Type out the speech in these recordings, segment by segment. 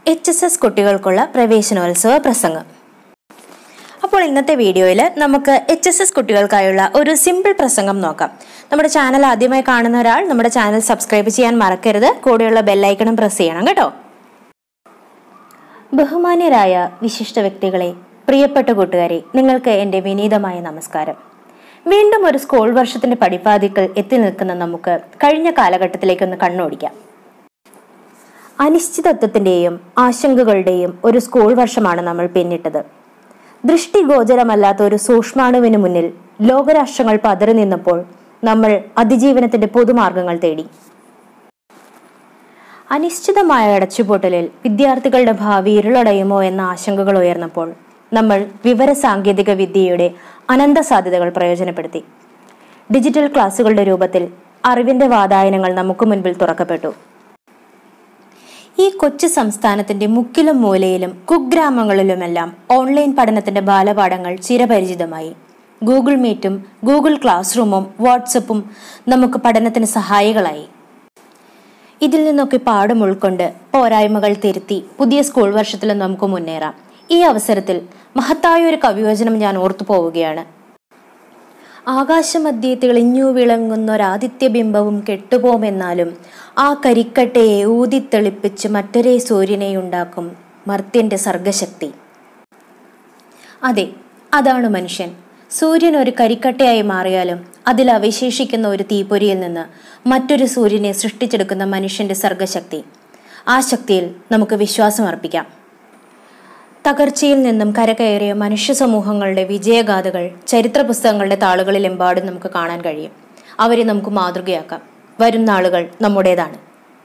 H S S കുട്ടികൾക്കുള്ള പ്രവേശനോത്സവ പ്രസംഗം അപ്പോൾ ഇന്നത്തെ വീഡിയോയിൽ നമുക്ക് എച്ച് എസ് എസ് കുട്ടികൾക്കായുള്ള ഒരു സിമ്പിൾ പ്രസംഗം നോക്കാം നമ്മുടെ ചാനൽ ആദ്യമായി കാണുന്ന ഒരാൾ നമ്മുടെ ചാനൽ സബ്സ്ക്രൈബ് ചെയ്യാൻ മറക്കരുത് കൂടെയുള്ള ബെല്ലൈക്കണും പ്രസ് ചെയ്യണം കേട്ടോ ബഹുമാന്യരായ വിശിഷ്ട വ്യക്തികളെ പ്രിയപ്പെട്ട കൂട്ടുകാരെ നിങ്ങൾക്ക് എൻ്റെ വിനീതമായ നമസ്കാരം വീണ്ടും ഒരു സ്കൂൾ വർഷത്തിന്റെ പടിപ്പാതിക്കൽ എത്തി നിൽക്കുന്ന നമുക്ക് കഴിഞ്ഞ കാലഘട്ടത്തിലേക്കൊന്ന് കണ്ണോടിക്കാം അനിശ്ചിതത്വത്തിന്റെയും ആശങ്കകളുടെയും ഒരു സ്കൂൾ വർഷമാണ് നമ്മൾ പിന്നിട്ടത് ദൃഷ്ടിഗോചരമല്ലാത്ത ഒരു സൂക്ഷ്മാണുവിന് മുന്നിൽ ലോകരാഷ്ട്രങ്ങൾ പതറി നിന്നപ്പോൾ നമ്മൾ അതിജീവനത്തിന്റെ പൊതുമാർഗങ്ങൾ തേടി അനിശ്ചിതമായ അടച്ചുപൂട്ടലിൽ വിദ്യാർത്ഥികളുടെ ഭാവി ഇരുളടയുമോ എന്ന ആശങ്കകൾ ഉയർന്നപ്പോൾ നമ്മൾ വിവര സാങ്കേതിക വിദ്യയുടെ അനന്ത സാധ്യതകൾ പ്രയോജനപ്പെടുത്തി ഡിജിറ്റൽ ക്ലാസുകളുടെ രൂപത്തിൽ അറിവിന്റെ വാതായനങ്ങൾ നമുക്ക് മുൻപിൽ തുറക്കപ്പെട്ടു ഈ കൊച്ചു സംസ്ഥാനത്തിന്റെ മുക്കിലും മൂലയിലും കുഗ്രാമങ്ങളിലുമെല്ലാം ഓൺലൈൻ പഠനത്തിന്റെ ബാലപാഠങ്ങൾ ചിരപരിചിതമായി ഗൂഗിൾ മീറ്റും ഗൂഗിൾ ക്ലാസ് റൂമും വാട്സപ്പും നമുക്ക് പഠനത്തിന് സഹായികളായി ഇതിൽ നിന്നൊക്കെ പാഠം ഉൾക്കൊണ്ട് പോരായ്മകൾ തിരുത്തി പുതിയ സ്കൂൾ വർഷത്തിലും നമുക്ക് മുന്നേറാം ഈ അവസരത്തിൽ മഹത്തായ ഒരു കവിവചനം ഞാൻ ഓർത്തു പോവുകയാണ് ആകാശമധ്യേ തെളിഞ്ഞു വിളങ്ങുന്ന ഒരാദിത്യബിംബവും കെട്ടുപോമെന്നാലും ആ കരിക്കട്ടയെ ഊതിത്തെളിപ്പിച്ച് മറ്റൊരേ സൂര്യനെ ഉണ്ടാക്കും മർത്യന്റെ സർഗശക്തി അതെ അതാണ് മനുഷ്യൻ സൂര്യൻ ഒരു കരിക്കട്ടയായി മാറിയാലും അതിൽ അവശേഷിക്കുന്ന ഒരു തീപ്പൊരിയിൽ നിന്ന് മറ്റൊരു സൂര്യനെ സൃഷ്ടിച്ചെടുക്കുന്ന മനുഷ്യന്റെ സർഗശക്തി ആ ശക്തിയിൽ നമുക്ക് വിശ്വാസം അർപ്പിക്കാം തകർച്ചയിൽ നിന്നും കരകയറിയ മനുഷ്യ സമൂഹങ്ങളുടെ വിജയഗാഥകൾ ചരിത്ര പുസ്തകങ്ങളുടെ താളുകളിലെമ്പാടും നമുക്ക് കാണാൻ കഴിയും അവരെ നമുക്ക് മാതൃകയാക്കാം വരും നാളുകൾ നമ്മുടേതാണ്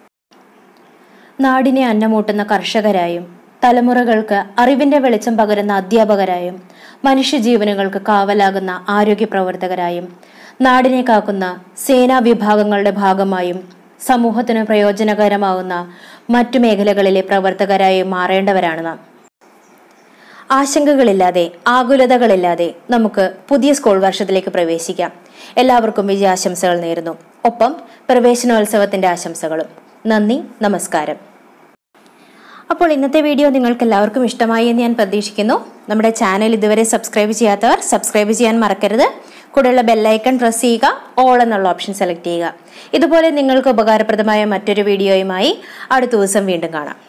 നാടിനെ അന്നമൂട്ടുന്ന കർഷകരായും തലമുറകൾക്ക് അറിവിന്റെ വെളിച്ചം പകരുന്ന അധ്യാപകരായും മനുഷ്യജീവനുകൾക്ക് കാവലാകുന്ന ആരോഗ്യ പ്രവർത്തകരായും നാടിനെ കാക്കുന്ന സേനാ വിഭാഗങ്ങളുടെ ഭാഗമായും സമൂഹത്തിന് പ്രയോജനകരമാകുന്ന മറ്റു മേഖലകളിലെ പ്രവർത്തകരായും മാറേണ്ടവരാണ് നാം ആശങ്കകളില്ലാതെ ആകുലതകളില്ലാതെ നമുക്ക് പുതിയ സ്കൂൾ വർഷത്തിലേക്ക് പ്രവേശിക്കാം എല്ലാവർക്കും വിജയാശംസകൾ നേരുന്നു ഒപ്പം പ്രവേശനോത്സവത്തിന്റെ ആശംസകളും നന്ദി നമസ്കാരം അപ്പോൾ ഇന്നത്തെ വീഡിയോ നിങ്ങൾക്ക് എല്ലാവർക്കും ഇഷ്ടമായി എന്ന് ഞാൻ പ്രതീക്ഷിക്കുന്നു നമ്മുടെ ചാനൽ ഇതുവരെ സബ്സ്ക്രൈബ് ചെയ്യാത്തവർ സബ്സ്ക്രൈബ് ചെയ്യാൻ മറക്കരുത് കൂടെയുള്ള ബെല്ലൈക്കൺ പ്രസ് ചെയ്യുക ഓൾ എന്നുള്ള ഓപ്ഷൻ സെലക്ട് ചെയ്യുക ഇതുപോലെ നിങ്ങൾക്ക് ഉപകാരപ്രദമായ മറ്റൊരു വീഡിയോയുമായി അടുത്ത ദിവസം വീണ്ടും കാണാം